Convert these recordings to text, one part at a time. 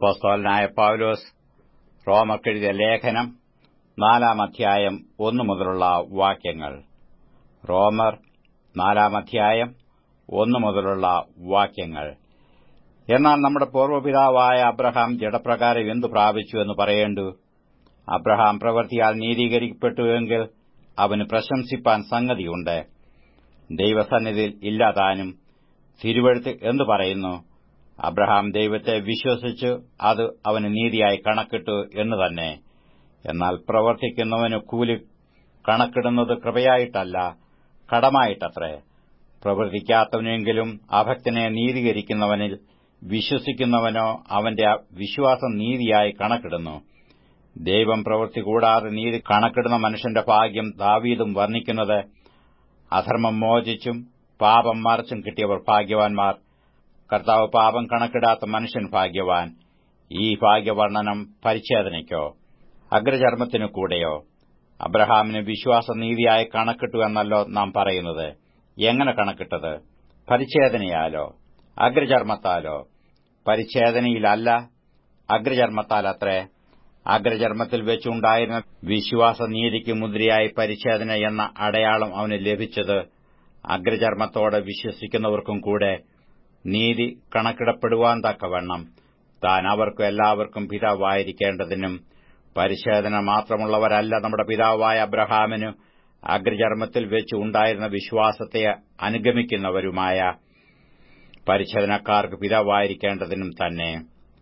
അപ്പോസ്തോലനായ പൗലോസ് റോമർക്കെഴുതിയ ലേഖനം നാലാം അധ്യായം ഒന്നു മുതലുള്ള വാക്യങ്ങൾ റോമർ നാലാം അധ്യായം ഒന്നു മുതലുള്ള വാക്യങ്ങൾ എന്നാൽ നമ്മുടെ പൂർവ്വപിതാവായ അബ്രഹാം ജഡപ്രകാരം എന്തു പ്രാപിച്ചു എന്ന് പറയേണ്ടു അബ്രഹാം പ്രവൃത്തിയാൽ നീതീകരിക്കപ്പെട്ടുവെങ്കിൽ അവന് പ്രശംസിപ്പാൻ സംഗതിയുണ്ട് ദൈവസന്നിധിയിൽ ഇല്ലാതാനും തിരുവഴുത്ത് എന്തു പറയുന്നു അബ്രഹാം ദൈവത്തെ വിശ്വസിച്ചു അത് അവന് നീതിയായി കണക്കിട്ടു എന്ന് തന്നെ എന്നാൽ പ്രവർത്തിക്കുന്നവന് കൂലി കണക്കിടുന്നത് കൃപയായിട്ടല്ല കടമായിട്ടത്രേ പ്രവർത്തിക്കാത്തവനെങ്കിലും അഭക്തനെ നീതീകരിക്കുന്നവനിൽ വിശ്വസിക്കുന്നവനോ അവന്റെ വിശ്വാസം നീതിയായി കണക്കിടുന്നു ദൈവം പ്രവൃത്തി കൂടാതെ നീതി കണക്കിടുന്ന മനുഷ്യന്റെ ഭാഗ്യം ദാവീദും വർണ്ണിക്കുന്നത് അധർമ്മം മോചിച്ചും പാപം മറച്ചും കിട്ടിയവർ ഭാഗ്യവാൻമാർ കർത്താവ് പാപം കണക്കിടാത്ത മനുഷ്യൻ ഭാഗ്യവാൻ ഈ ഭാഗ്യവർണ്ണനം പരിച്ഛേദനയ്ക്കോ അഗ്രചർമ്മത്തിനു കൂടെയോ അബ്രഹാമിന് വിശ്വാസനീതിയായി കണക്കിട്ടു എന്നല്ലോ നാം പറയുന്നത് എങ്ങനെ കണക്കിട്ടത് പരിച്ഛേദനയാലോ അഗ്രചർമ്മത്താലോ പരിച്ഛേദനയിലല്ല അഗ്രചർമ്മത്താലത്രേ അഗ്രചർമ്മത്തിൽ വെച്ചുണ്ടായിരുന്ന വിശ്വാസനീതിക്ക് മുദ്രയായി പരിച്ഛേദന എന്ന അടയാളം അവന് ലഭിച്ചത് അഗ്രചർമ്മത്തോടെ വിശ്വസിക്കുന്നവർക്കും കൂടെ നീതി കണക്കിടപ്പെടുവാൻ തക്കവണ്ണം താൻ അവർക്കും എല്ലാവർക്കും പിതാവായിരിക്കേണ്ടതിനും പരിശോധന മാത്രമുള്ളവരല്ല നമ്മുടെ പിതാവായ അബ്രഹാമിന് അഗ്രചർമ്മത്തിൽ വെച്ച് ഉണ്ടായിരുന്ന വിശ്വാസത്തെ അനുഗമിക്കുന്നവരുമായ പരിശോധനക്കാർക്ക് പിതാവായിരിക്കേണ്ടതിനും തന്നെ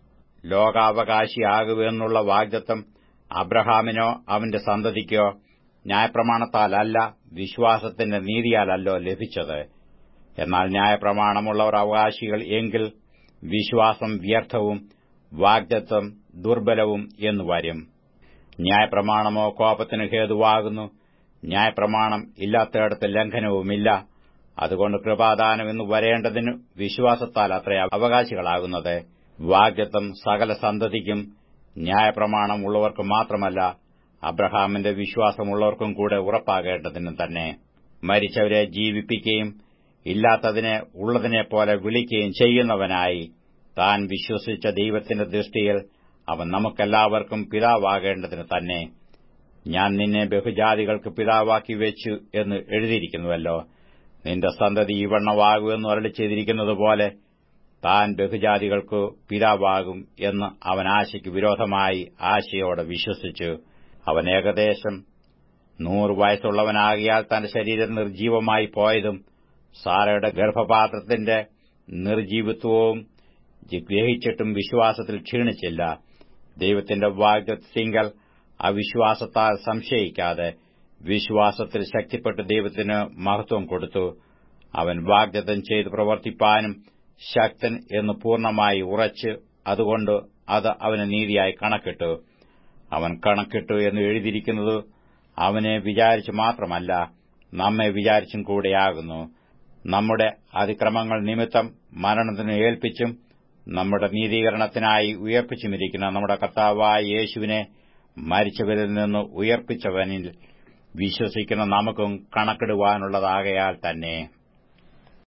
ലോകാവകാശിയാകുമെന്നുള്ള വാഗ്ദത്വം അബ്രഹാമിനോ അവന്റെ സന്തതിക്കോ ന്യായപ്രമാണത്താലല്ല വിശ്വാസത്തിന്റെ നീതിയാലല്ലോ ലഭിച്ചത് എന്നാൽ ന്യായപ്രമാണമുള്ളവർ അവകാശികൾ എങ്കിൽ വിശ്വാസം വ്യർത്ഥവും വാഗ്ദത്വം ദുർബലവും എന്നു വരും ന്യായപ്രമാണമോ കോപത്തിന് ഹേതുവാകുന്നു ന്യായപ്രമാണം ഇല്ലാത്തയിടത്ത് ലംഘനവുമില്ല അതുകൊണ്ട് കൃപാദാനം എന്ന് വരേണ്ടതിന് വിശ്വാസത്താൽ അത്ര അവകാശികളാകുന്നത് വാഗ്ദത്വം സകല സന്തതിക്കും ന്യായപ്രമാണം ഉള്ളവർക്ക് മാത്രമല്ല അബ്രഹാമിന്റെ വിശ്വാസമുള്ളവർക്കും കൂടെ ഉറപ്പാകേണ്ടതിനും തന്നെ മരിച്ചവരെ ജീവിപ്പിക്കുകയും ഇല്ലാത്തതിനെ ഉള്ളതിനെപ്പോലെ വിളിക്കുകയും ചെയ്യുന്നവനായി താൻ വിശ്വസിച്ച ദൈവത്തിന്റെ ദൃഷ്ടിയിൽ അവൻ നമുക്കെല്ലാവർക്കും പിതാവാകേണ്ടതിന് തന്നെ ഞാൻ നിന്നെ ബഹുജാതികൾക്ക് പിതാവാക്കി വെച്ചു എന്ന് എഴുതിയിരിക്കുന്നുവല്ലോ നിന്റെ സന്തതി ഈവണ്ണമാകുമെന്ന് അരളി ചെയ്തിരിക്കുന്നതുപോലെ താൻ ബഹുജാതികൾക്ക് പിതാവാകും എന്ന് അവൻ ആശയ്ക്ക് വിരോധമായി ആശയോടെ വിശ്വസിച്ചു അവൻ ഏകദേശം നൂറ് വയസ്സുള്ളവനാകിയാൽ തന്റെ ശരീരം നിർജീവമായി പോയതും സാറയുടെ ഗർഭപാത്രത്തിന്റെ നിർജീവിത്വവും ഗ്രഹിച്ചിട്ടും വിശ്വാസത്തിൽ ക്ഷീണിച്ചില്ല ദൈവത്തിന്റെ വാഗ്ദത്തിങ്കൽ അവിശ്വാസത്താൽ സംശയിക്കാതെ വിശ്വാസത്തിൽ ശക്തിപ്പെട്ട് ദൈവത്തിന് മഹത്വം കൊടുത്തു അവൻ വാഗ്ദത്തം ചെയ്ത് പ്രവർത്തിപ്പാനും ശക്തൻ എന്ന് പൂർണ്ണമായി ഉറച്ച് അതുകൊണ്ട് അത് അവന് നീതിയായി കണക്കിട്ടു അവൻ കണക്കിട്ടു എന്ന് എഴുതിയിരിക്കുന്നത് അവനെ വിചാരിച്ചു മാത്രമല്ല നമ്മെ വിചാരിച്ചും കൂടെയാകുന്നു നമ്മുടെ അതിക്രമങ്ങൾ നിമിത്തം മരണത്തിന് ഏൽപ്പിച്ചും നമ്മുടെ നീതീകരണത്തിനായി ഉയർപ്പിച്ചുമിരിക്കുന്ന നമ്മുടെ കർത്താവായ യേശുവിനെ മരിച്ചവരിൽ നിന്ന് ഉയർപ്പിച്ചവനിൽ വിശ്വസിക്കുന്ന നമുക്കും കണക്കിടുവാനുള്ളതാകയാൽ തന്നെ